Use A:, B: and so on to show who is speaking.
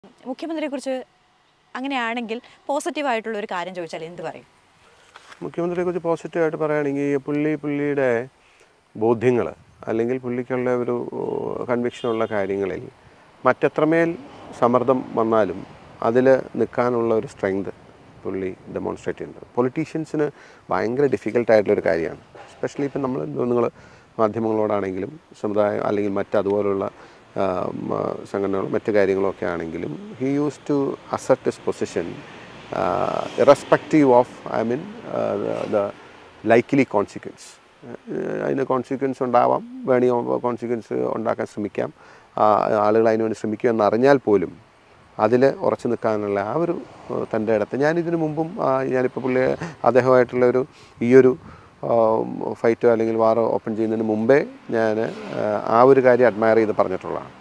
A: മുഖ്യമന്ത്രിയെക്കുറിച്ച് അങ്ങനെയാണെങ്കിൽ പോസിറ്റീവായിട്ടുള്ള ഒരു കാര്യം ചോദിച്ചാൽ എന്ത് പറയും
B: മുഖ്യമന്ത്രിയെക്കുറിച്ച് പോസിറ്റീവായിട്ട് പറയുകയാണെങ്കിൽ പുള്ളി പുള്ളിയുടെ ബോധ്യങ്ങൾ അല്ലെങ്കിൽ പുള്ളിക്കുള്ള ഒരു കൺവിക്ഷനുള്ള കാര്യങ്ങളിൽ മറ്റെത്രമേൽ സമ്മർദ്ദം വന്നാലും അതിൽ നിൽക്കാനുള്ള ഒരു സ്ട്രെങ്ത് പുള്ളി ഡെമോൺസ്ട്രേറ്റ് ചെയ്യുന്നത് പൊളിറ്റീഷ്യൻസിന് ഭയങ്കര ഡിഫിക്കൽട്ടായിട്ടുള്ളൊരു കാര്യമാണ് എസ്പെഷ്യലി ഇപ്പം നമ്മൾ നിങ്ങൾ മാധ്യമങ്ങളോടാണെങ്കിലും സമുദായം അല്ലെങ്കിൽ മറ്റ് അതുപോലുള്ള ആ, മ, സംഘടനകളും മറ്റു കാര്യങ്ങളൊക്കെ ആണെങ്കിലും he use to assert his position irrespective of I mean the likely consequence അതിന് കോൺസിക്വൻസ് ഉണ്ടാവാം വേണമെങ്കിൽ കോൺസിക്വൻസ് ഉണ്ടാക്കാൻ ശ്രമിക്കാം ആ, ആളുകൾ അതിന് വേണ്ടി ശ്രമിക്കുമെന്ന് അറിഞ്ഞാൽ പോലും അതിൽ ഉറച്ചു നിൽക്കാനുള്ള ആ ഒരു ഏഹ്, തൻ്റെ ഇടത്ത് ഞാനിതിനു മുമ്പും ആ, ഞാനിപ്പോൾ പുള്ളി അദ്ദേഹമായിട്ടുള്ള ഒരു ഈയൊരു ഫൈറ്റോ അല്ലെങ്കിൽ വാറോ ഓപ്പൺ ചെയ്യുന്നതിന് മുമ്പേ ഞാൻ ആ ഒരു കാര്യം അഡ്മയർ ചെയ്ത് പറഞ്ഞിട്ടുള്ളതാണ്